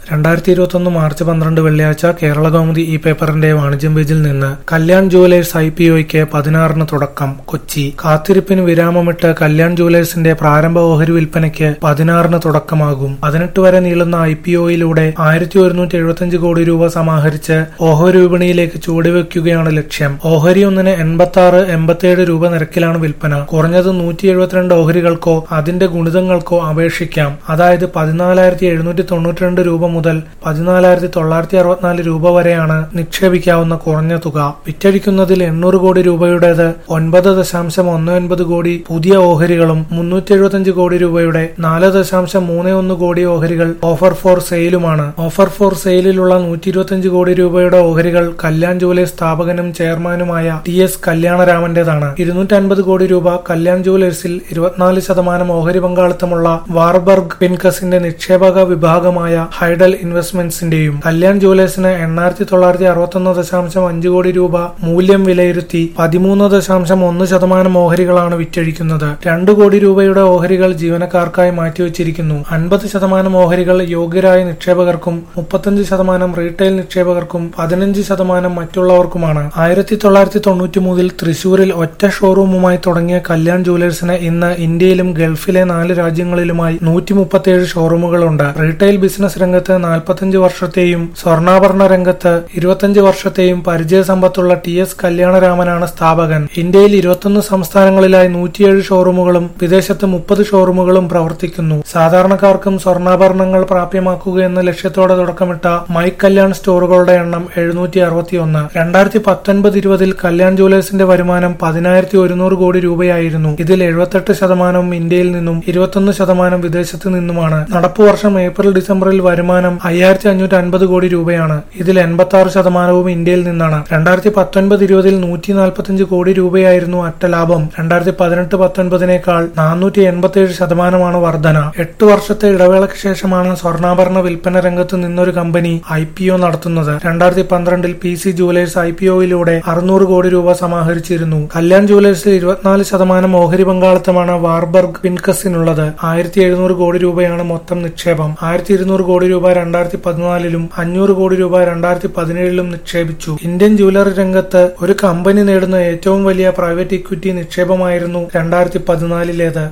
രണ്ടായിരത്തി ഇരുപത്തൊന്ന് മാർച്ച് പന്ത്രണ്ട് വെള്ളിയാഴ്ച കേരള കൗമുദി ഈ പേപ്പറിന്റെ വാണിജ്യം പേജിൽ നിന്ന് കല്യാൺ ജുവലേഴ്സ് ഐ പി ഒയ്ക്ക് പതിനാറിന് തുടക്കം കൊച്ചി കാത്തിരിപ്പിന് വിരാമമിട്ട് കല്യാൺ ജുവലേഴ്സിന്റെ പ്രാരംഭ ഓഹരി വിൽപ്പനയ്ക്ക് പതിനാറിന് തുടക്കമാകും പതിനെട്ട് വരെ നീളുന്ന ഐ പി ഒയിലൂടെ ആയിരത്തി ഒരുന്നൂറ്റി എഴുപത്തിയഞ്ച് കോടി രൂപ സമാഹരിച്ച് ഓഹരി വിപണിയിലേക്ക് ചുവടുവെക്കുകയാണ് ലക്ഷ്യം ഓഹരി ഒന്നിന് എൺപത്തി ആറ് എൺപത്തിയേഴ് രൂപ നിരക്കിലാണ് വിൽപ്പന കുറഞ്ഞത് നൂറ്റി എഴുപത്തിരണ്ട് ഓഹരികൾക്കോ അതിന്റെ ഗുണിതങ്ങൾക്കോ അപേക്ഷിക്കാം അതായത് പതിനാലായിരത്തി എഴുന്നൂറ്റി തൊണ്ണൂറ്റിരണ്ട് രൂപ മുതൽ പതിനാലായിരത്തി തൊള്ളായിരത്തി അറുപത്തിനാല് രൂപ വരെയാണ് നിക്ഷേപിക്കാവുന്ന കുറഞ്ഞ തുക വിറ്റഴിക്കുന്നതിൽ എണ്ണൂറ് കോടി രൂപയുടേത് ഒൻപത് ദശാംശം ഒന്ന് ഒൻപത് കോടി പുതിയ ഓഹരികളും മുന്നൂറ്റി എഴുപത്തിയഞ്ച് കോടി രൂപയുടെ നാല് ദശാംശം മൂന്ന് ഒന്ന് കോടി ഓഹരികൾ ഓഫർ ഫോർ സെയിലുമാണ് ഓഫർ ഫോർ സെയിലിലുള്ള നൂറ്റി ഇരുപത്തിയഞ്ച് കോടി രൂപയുടെ ഓഹരികൾ കല്യാൺ ജുവലേഴ്സ് സ്ഥാപകനും ചെയർമാനുമായ ടി എസ് കല്യാണരാമന്റേതാണ് ഇരുന്നൂറ്റി അൻപത് കോടി രൂപ കല്യാൺ ജുവലേഴ്സിൽ ഇരുപത്തിനാല് ശതമാനം ഓഹരി പങ്കാളിത്തമുള്ള വാർബർഗ് പിൻകസിന്റെ നിക്ഷേപക വിഭാഗമായ ഹൈഡൽ ഇൻവെസ്റ്റ്മെന്റ്സിന്റെയും കല്യാൺ ജുവലേഴ്സിന് എണ്ണായിരത്തി തൊള്ളായിരത്തി അറുപത്തൊന്ന് ദശാംശം അഞ്ച് കോടി രൂപ മൂല്യം വിലയിരുത്തി പതിമൂന്ന് ദശാംശം ഒന്ന് ശതമാനം ഓഹരികളാണ് വിറ്റഴിക്കുന്നത് രണ്ട് കോടി രൂപയുടെ ഓഹരികൾ ജീവനക്കാർക്കായി മാറ്റിവെച്ചിരിക്കുന്നു അൻപത് ശതമാനം ഓഹരികൾ യോഗ്യരായ നിക്ഷേപകർക്കും മുപ്പത്തഞ്ച് ശതമാനം റീറ്റെയിൽ നിക്ഷേപകർക്കും പതിനഞ്ച് ശതമാനം മറ്റുള്ളവർക്കുമാണ് ആയിരത്തി തൊള്ളായിരത്തി തൊണ്ണൂറ്റി മൂന്നിൽ തൃശൂരിൽ ഒറ്റ ഷോറൂമുമായി തുടങ്ങിയ കല്യാൺ ജുവലേഴ്സിന് ഇന്ന് ഇന്ത്യയിലും ഗൾഫിലെ നാല് രാജ്യങ്ങളിലുമായി നൂറ്റി മുപ്പത്തിയേഴ് ഷോറൂമുകളുണ്ട് റീറ്റെയിൽ ബിസിനസ് രംഗത്ത് നാൽപ്പത്തഞ്ച് വർഷത്തെയും സ്വർണ്ണാഭരണ രംഗത്ത് ഇരുപത്തഞ്ച് വർഷത്തെയും പരിചയസമ്പത്തുള്ള ടി എസ് കല്യാണരാമനാണ് സ്ഥാപകൻ ഇന്ത്യയിൽ ഇരുപത്തൊന്ന് സംസ്ഥാനങ്ങളിലായി നൂറ്റിയേഴ് ഷോറൂമുകളും വിദേശത്ത് മുപ്പത് ഷോറൂമുകളും പ്രവർത്തിക്കുന്നു സാധാരണക്കാർക്കും സ്വർണ്ണാഭരണങ്ങൾ പ്രാപ്യമാക്കുക എന്ന ലക്ഷ്യത്തോടെ തുടക്കമിട്ട മൈ കല്യാൺ സ്റ്റോറുകളുടെ എണ്ണം എഴുന്നൂറ്റി അറുപത്തിയൊന്ന് രണ്ടായിരത്തി പത്തൊൻപത് ഇരുപതിൽ കല്യാൺ ജുവലേഴ്സിന്റെ വരുമാനം പതിനായിരത്തി ഒരുന്നൂറ് കോടി രൂപയായിരുന്നു ഇതിൽ എഴുപത്തെട്ട് ശതമാനവും ഇന്ത്യയിൽ നിന്നും ഇരുപത്തൊന്ന് ശതമാനം വിദേശത്ത് നിന്നുമാണ് നടപ്പു വർഷം ഏപ്രിൽ ഡിസംബറിൽ വരുമാനം അയ്യായിരത്തി അഞ്ഞൂറ്റി അൻപത് കോടി രൂപയാണ് ഇതിൽ എൺപത്തി ആറ് ശതമാനവും ഇന്ത്യയിൽ നിന്നാണ് രണ്ടായിരത്തി പത്തൊൻപത് ഇരുപതിൽ നൂറ്റി നാൽപ്പത്തിയഞ്ച് കോടി രൂപയായിരുന്നു അറ്റ ലാഭം രണ്ടായിരത്തി പതിനെട്ട് പത്തൊൻപതിനേക്കാൾ നാനൂറ്റി എൺപത്തിയേഴ് ശതമാനമാണ് വർധന എട്ട് വർഷത്തെ ഇടവേളയ്ക്ക് ശേഷമാണ് സ്വർണ്ണാഭരണ വിൽപ്പന രംഗത്ത് നിന്നൊരു കമ്പനി ഐ പി ഒ നടത്തുന്നത് രണ്ടായിരത്തി പന്ത്രണ്ടിൽ P C jewellers I P ഒയിലൂടെ അറുന്നൂറ് കോടി രൂപ സമാഹരിച്ചിരുന്നു കല്യാൺ ജുവലേഴ്സിൽ ഇരുപത്തിനാല് ശതമാനം ഓഹരി പങ്കാളിത്തമാണ് വാർബർഗ് പിൻകസിനുള്ളത് ആയിരത്തി എഴുന്നൂറ് കോടി രൂപയാണ് മൊത്തം നിക്ഷേപം ആയിരത്തി ഇരുന്നൂറ് കോടി രൂപ രണ്ടായിരത്തി പതിനാലിലും അഞ്ഞൂറ് കോടി രൂപ രണ്ടായിരത്തി പതിനേഴിലും നിക്ഷേപിച്ചു ഇന്ത്യൻ ജുവലറി രംഗത്ത് ഒരു കമ്പനി നേടുന്ന ഏറ്റവും വലിയ പ്രൈവറ്റ് ഇക്വിറ്റി നിക്ഷേപമായിരുന്നു രണ്ടായിരത്തി പതിനാലിലേത്